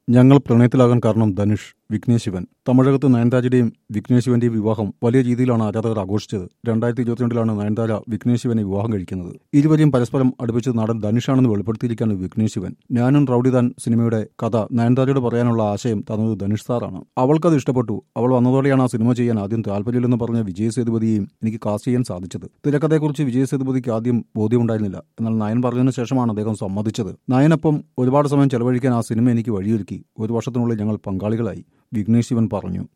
ഞങ്ങൾ പ്രണയത്തിലാകാൻ കാരണം ധനുഷ് വിഘ്നേഷ് ശിവൻ തമിഴകത്ത് നയൻതാരയുടെയും വിഘ്നേഷ് ശിവന്റെയും വിവാഹം വലിയ രീതിയിലാണ് ആരാധകർ ആഘോഷിച്ചത് രണ്ടായിരത്തി ഇരുപത്തിരണ്ടിലാണ് നയൻതാര വിഘ്നേഷ് ശിവനെ വിവാഹം കഴിക്കുന്നത് ഇരുവരെയും പരസ്പരം അടുപ്പിച്ചത് നടൻ ധനുഷാണെന്ന് വെളിപ്പെടുത്തിയിരിക്കുകയാണ് വിഘ്നേഷ് ശിവൻ ഞാനും റൌഡിതാൻ സിനിമയുടെ കഥ നയൻതാരയോട് പറയാനുള്ള ആശയം തന്നത് ധനുഷ് സാറാണ് അവൾക്കത് ഇഷ്ടപ്പെട്ടു അവൾ വന്നതോടെയാണ് ആ സിനിമ ചെയ്യാൻ ആദ്യം താല്പര്യമില്ലെന്ന് പറഞ്ഞ വിജയ് സേതുപതിയെയും എനിക്ക് കാസ്റ്റ് ചെയ്യാൻ സാധിച്ചത് തിരക്കഥയെക്കുറിച്ച് വിജയ് സേതുപതിക്ക് ആദ്യം ബോധ്യമുണ്ടായിരുന്നില്ല എന്നാൽ നയൻ പറഞ്ഞതിന് ശേഷമാണ് അദ്ദേഹം സമ്മതിച്ചത് നയനൊപ്പം ഒരുപാട് സമയം ചെലവഴിക്കാൻ ആ സിനിമ എനിക്ക് വഴിയൊരുക്കി ഒരു വർഷത്തിനുള്ളിൽ ഞങ്ങൾ പങ്കാളികളായി വിഘ്നേഷ് ശിവൻ പറഞ്ഞു